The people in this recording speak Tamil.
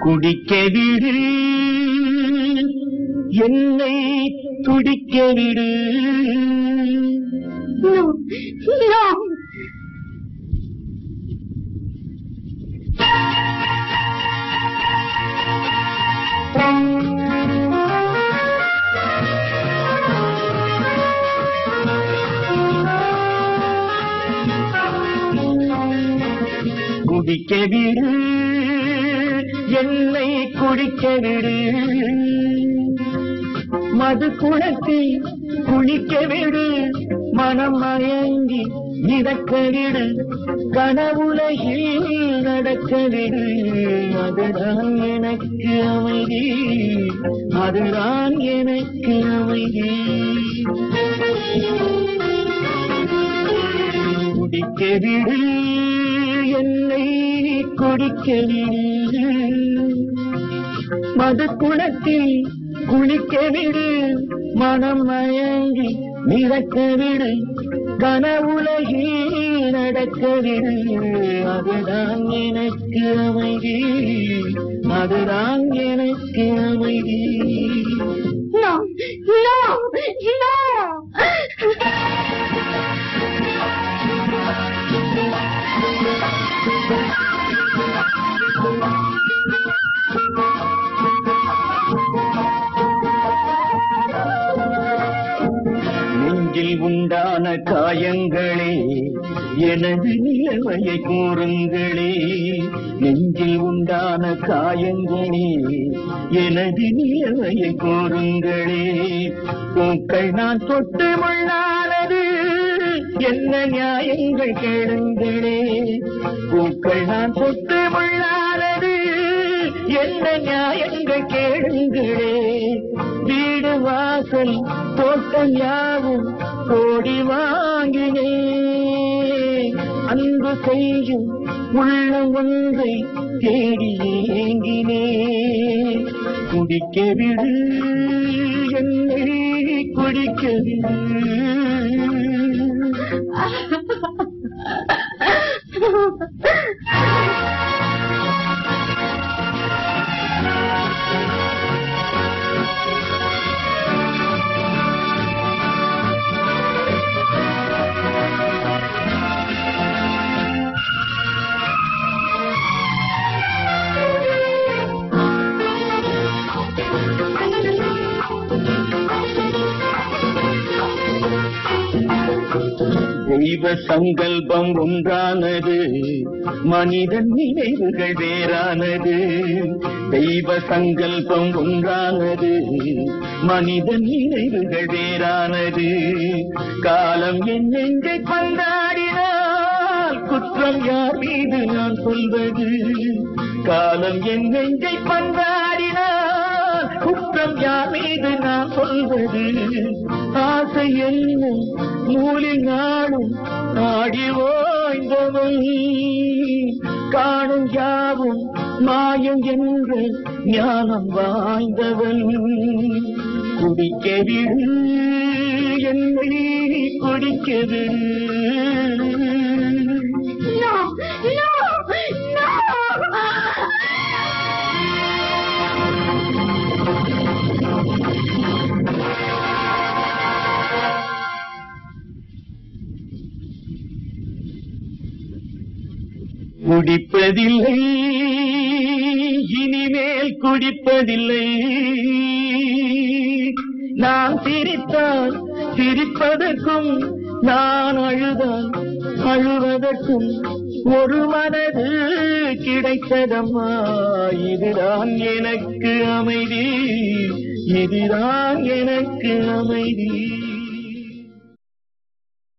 குடிக்க விடு என்னை துடிக்க விடு No, no. குடிக்க விடு என்னை குடிக்க விடு மது குளத்தில் குளிக்க விடு மனம் மயங்கி மிதக்க விடு கனவுலகில் நடக்க விடு அதுதான் எனக்கு அமைதி அதுதான் எனக்கு அமைதி குடிக்க விடு என்னை குடிக்க விடு மது குளத்தில் குளிக்க விடு மனம் மயங்கி மிதக்க விடு கனவுலகில் நடக்க விடு அதுதான் எனக்கு அமைதி அதுதான் எனக்கு அமைதி No, no, no. நெஞ்சில் உண்டான காயங்களே எனது நிலைமையை கூறுங்களே நெஞ்சில் உண்டான காயங்களே எனது நிலைமையை கூறுங்களே பூக்கள் நான் தொட்டு முள்ளானது என்ன நியாயங்கள் கேளுங்களே பூக்கள் நான் தொட்டு முள்ளானது என்ன நியாயங்கள் கேளுங்களே வீடு வாசல் தோட்டம் யாவும் கோடி வாங்கினே அன்பு செய்யும் உள்ளம் ஒன்றை தேடி ஏங்கினே குடிக்க விடு என்னை குடிக்க விடு தெய்வ சங்கல்பம் ஒன்றானது மனிதன் நினைவுகள் வேறானது தெய்வ சங்கல்பம் ஒன்றானது மனிதன் நினைவுகள் வேறானது காலம் என் நெஞ்சை கொண்டாடினால் குற்றம் யார் மீது நான் சொல்வது காலம் என் நெஞ்சை கொண்டாடினால் குற்றம் யார் மீது நான் சொல்வது ஆசை என்னும் நூலில் நாடும் ஆடி ஓய்ந்தவன் காணும் யாவும் மாயம் என்ற ஞானம் வாய்ந்தவன் குடிக்க விடு என்னை குடிக்க விடு No, no, no. குடிப்பதில்லை இனிமேல் குடிப்பதில்லை நான் சிரித்தால் சிரிப்பதற்கும் நான் அழுதால் அழுவதற்கும் ஒரு மனது கிடைத்ததம்மா இதுதான் எனக்கு அமைதி இதுதான் எனக்கு அமைதி